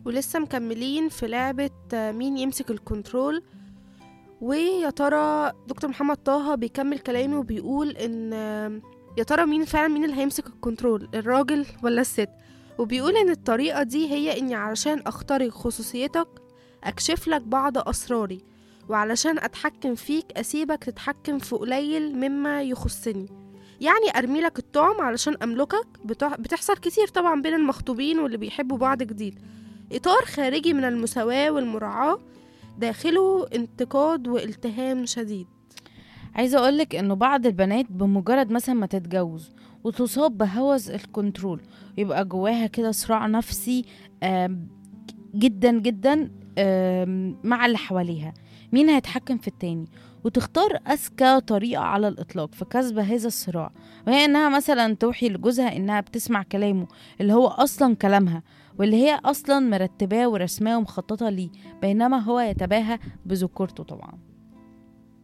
ولسه مكملين في لعبة آه، مين يمسك الكنترول ويا ترى دكتور محمد طه بيكمل كلامه وبيقول ان آه، يا ترى مين فعلا مين اللي هيمسك الكنترول الراجل ولا الست وبيقول ان الطريقة دي هي اني علشان اخترق خصوصيتك اكشف لك بعض اسراري وعلشان اتحكم فيك اسيبك تتحكم في قليل مما يخصني يعني ارمي لك الطعم علشان املكك بتح- بتحصل كتير طبعا بين المخطوبين واللي بيحبوا بعض جديد اطار خارجي من المساواة والمراعاة داخله انتقاد والتهام شديد عايزه اقولك انه بعض البنات بمجرد مثلا ما تتجوز وتصاب بهوس الكنترول يبقى جواها كده صراع نفسي آم، جدا جدا آم، مع اللي حواليها مين هيتحكم في التاني وتختار أذكى طريقة على الإطلاق في كسب هذا الصراع وهي إنها مثلا توحي لجوزها إنها بتسمع كلامه اللي هو أصلا كلامها واللي هي أصلا مرتباه ورسماه ومخططة ليه بينما هو يتباهى بذكورته طبعا